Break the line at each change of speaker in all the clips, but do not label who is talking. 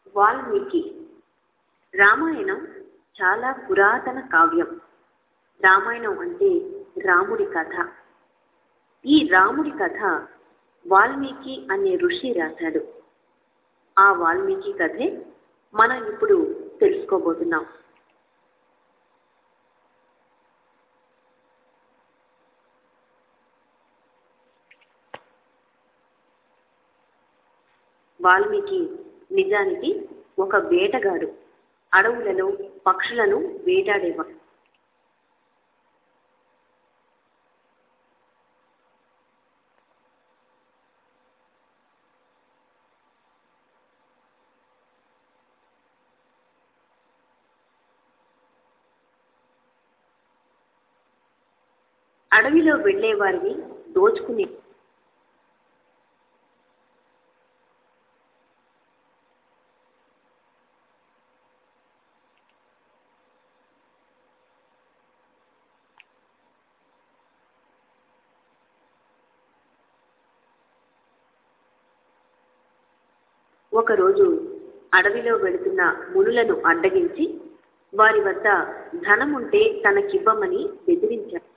వాల్మీకి రామాయణం చాలా పురాతన కావ్యం రామాయణం అంటే రాముడి కథ ఈ రాముడి కథ వాల్మీకి అనే ఋషి రాశాడు ఆ వాల్మీకి కథే మనం ఇప్పుడు తెలుసుకోబోతున్నాం వాల్మీకి నిజానికి ఒక వేటగాడు అడవులలో పక్షులను వేటాడేవాడు అడవిలో వెళ్ళేవారిని దోచుకునే ఒకరోజు అడవిలో వెళుతున్న మునులను అడ్డగించి వారి వద్ద ధనముంటే తనకివ్వమని బెదిరించాడు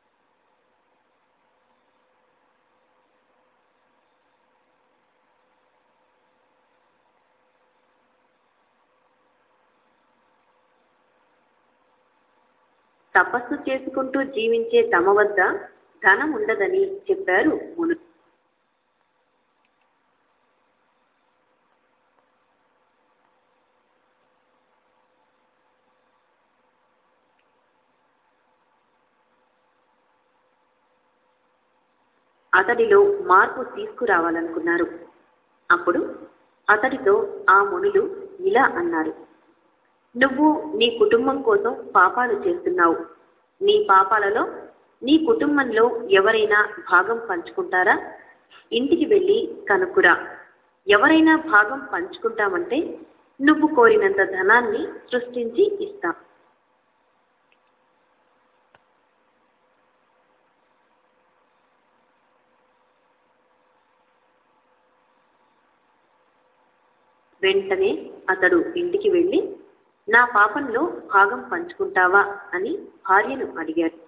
తపస్సు చేసుకుంటూ జీవించే తమ వద్ద ధనం ఉండదని చెప్పారు మునులు అతడిలో మార్పు తీసుకురావాలనుకున్నారు అప్పుడు అతడితో ఆ మునులు ఇలా అన్నారు నువ్వు నీ కుటుంబం కోసం పాపాలు చేస్తున్నావు నీ పాపాలలో నీ కుటుంబంలో ఎవరైనా భాగం పంచుకుంటారా ఇంటికి వెళ్ళి కనుక్కురా ఎవరైనా భాగం పంచుకుంటామంటే నువ్వు కోరినంత ధనాన్ని సృష్టించి ఇస్తాం వెంటనే అతడు ఇంటికి వెళ్ళి నా పాపంలో భాగం పంచుకుంటావా అని భార్యను అడిగాడు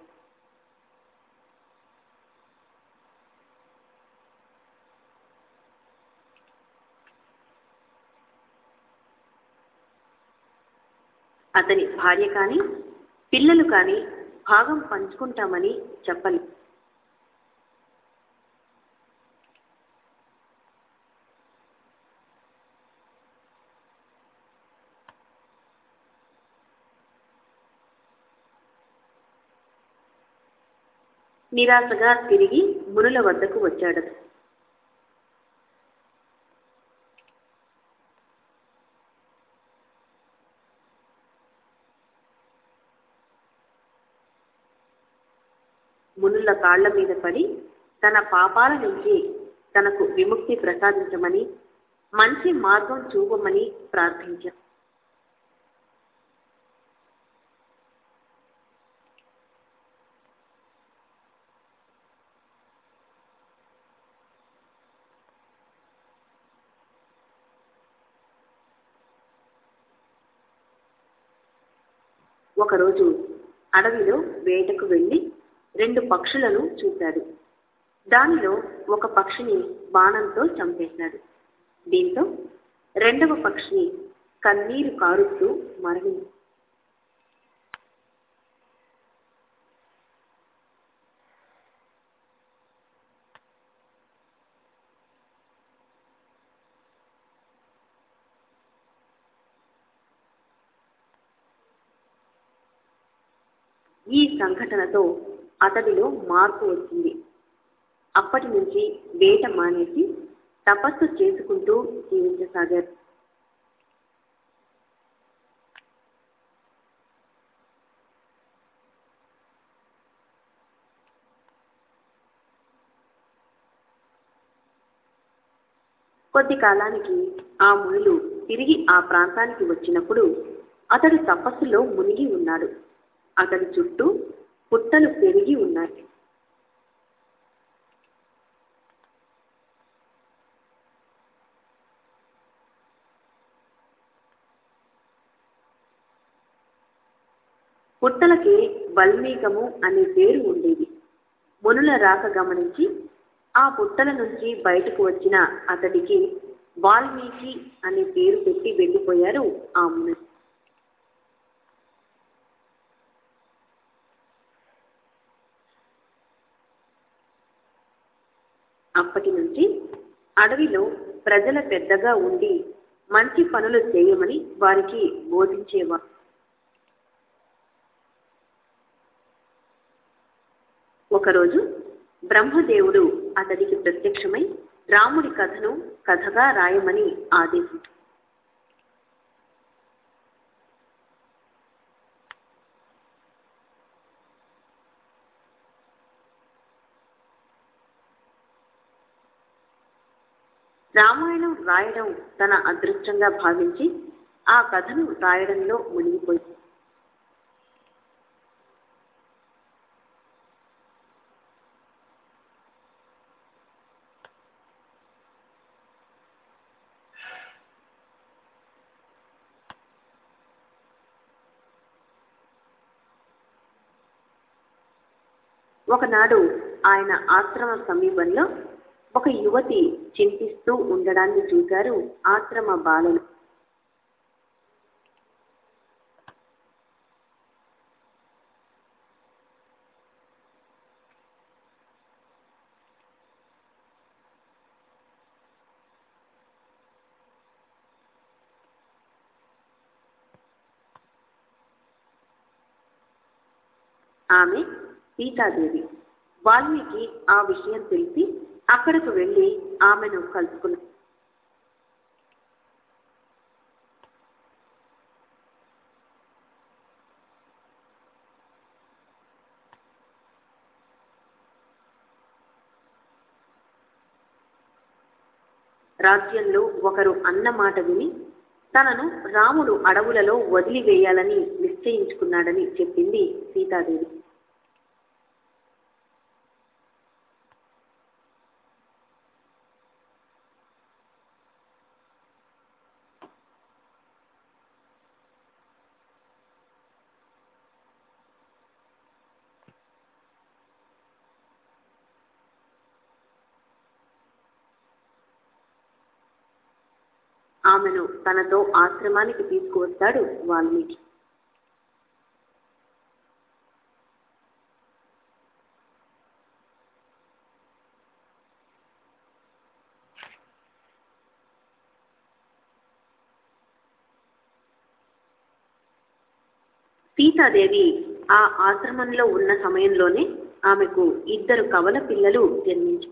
అతని భార్య కానీ పిల్లలు కానీ భాగం పంచుకుంటామని చెప్పలేదు నిరాశగా తిరిగి మునుల వద్దకు వచ్చాడు మునుల కాళ్ల మీద పడి తన పాపాల నుంచి తనకు విముక్తి ప్రసాదించమని మంచి మార్గం చూపమని ప్రార్థించారు ఒకరోజు అడవిలో వేటకు వెళ్ళి రెండు పక్షులను చూశాడు దానిలో ఒక పక్షిని బాణంతో చంపేశాడు దీంతో రెండవ పక్షిని కన్నీరు కారుస్తూ మరణింది ఈ సంఘటనతో అతడిలో మార్పు వచ్చింది అప్పటి నుంచి వేట మానేసి తపస్సు చేసుకుంటూ జీవించసాగారు కొద్ది కాలానికి ఆ మునులు తిరిగి ఆ ప్రాంతానికి వచ్చినప్పుడు అతడు తపస్సులో మునిగి ఉన్నాడు అతడి చుట్టూ పుట్టలు పెరిగి ఉన్నాయి పుట్టలకి వల్మీకము అనే పేరు ఉండేది మునుల రాక గమనించి ఆ పుట్టల నుంచి బయటకు వచ్చిన అతడికి వాల్మీకి అనే పేరు పెట్టి వెళ్ళిపోయారు ఆ మునులు అప్పటి నుంచి అడవిలో ప్రజల పెద్దగా ఉండి మంచి పనులు చేయమని వారికి బోధించేవారు ఒకరోజు బ్రహ్మదేవుడు అతడికి ప్రత్యక్షమై రాముడి కథను కథగా రాయమని ఆదేశించారు రామాయణం రాయడం తన అదృష్టంగా భావించి ఆ కథను రాయడంలో మునిగిపోయింది ఒకనాడు ఆయన ఆశ్రమ సమీపంలో ఒక యువతి చింతిస్తూ ఉండడాన్ని చూశారు ఆశ్రమ బాలలు ఆమె సీతాదేవి వాల్మీకి ఆ విషయం తెలిసి అక్కడకు వెళ్ళి ఆమెను కలుసుకున్నారు రాజ్యంలో ఒకరు అన్న మాట విని తనను రాముడు అడవులలో వదిలివేయాలని నిశ్చయించుకున్నాడని చెప్పింది సీతాదేవి ఆమెను తనతో ఆశ్రమానికి తీసుకువస్తాడు వాల్మీకి సీతాదేవి ఆ ఆశ్రమంలో ఉన్న సమయంలోనే ఆమెకు ఇద్దరు కవల పిల్లలు జన్మించారు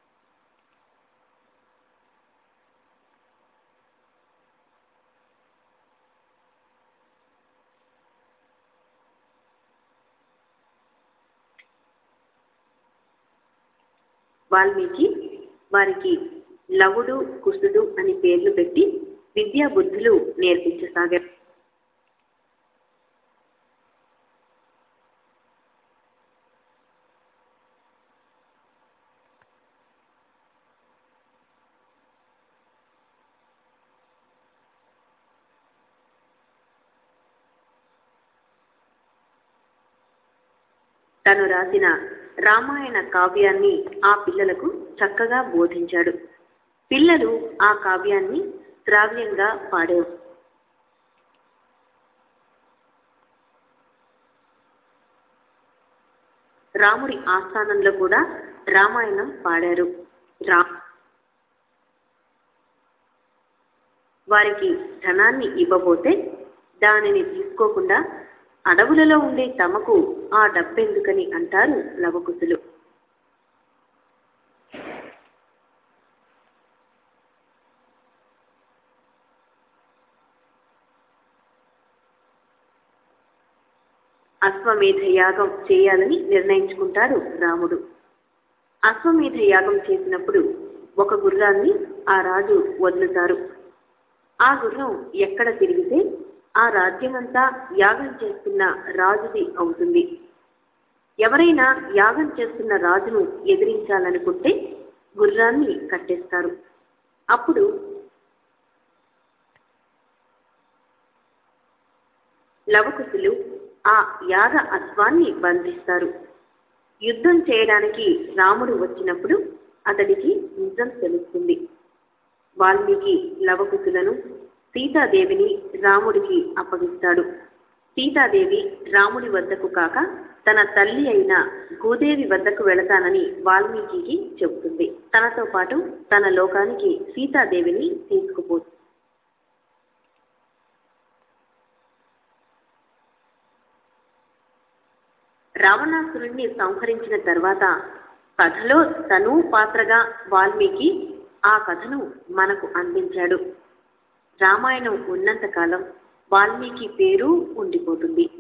వాల్మీకి వారికి లవుడు కుసుడు అని పేర్లు పెట్టి విద్యా బుద్ధులు నేర్పించసాగారు తను రాసిన రామాయణ కావ్యాన్ని ఆ పిల్లలకు చక్కగా బోధించాడు పిల్లలు ఆ కావ్యాన్ని శ్రావ్యంగా పాడేవారు రాముడి ఆస్థానంలో కూడా రామాయణం పాడారు రా వారికి ధనాన్ని ఇవ్వబోతే దానిని తీసుకోకుండా అడవులలో ఉండే తమకు ఆ డబ్బెందుకని అంటారు లవకుశులు అశ్వమేధ యాగం చేయాలని నిర్ణయించుకుంటాడు రాముడు అశ్వమేధ యాగం చేసినప్పుడు ఒక గుర్రాన్ని ఆ రాజు వదులుతారు ఆ గుర్రం ఎక్కడ తిరిగితే ఆ రాజ్యమంతా యాగం చేస్తున్న రాజుది అవుతుంది ఎవరైనా యాగం చేస్తున్న రాజును ఎదిరించాలనుకుంటే గుర్రాన్ని కట్టేస్తారు అప్పుడు లవకుశులు ఆ యాగ అశ్వాన్ని బంధిస్తారు యుద్ధం చేయడానికి రాముడు వచ్చినప్పుడు అతడికి నిజం తెలుస్తుంది వాల్మీకి లవకుశులను సీతాదేవిని రాముడికి అప్పగిస్తాడు సీతాదేవి రాముడి వద్దకు కాక తన తల్లి అయిన భూదేవి వద్దకు వెళతానని వాల్మీకి చెబుతుంది తనతో పాటు తన లోకానికి సీతాదేవిని తీసుకుపోతుంది రావణాసురుణ్ణి సంహరించిన తర్వాత కథలో తను పాత్రగా వాల్మీకి ఆ కథను మనకు అందించాడు రామాయణం ఉన్నంతకాలం వాల్మీకి పేరు ఉండిపోతుంది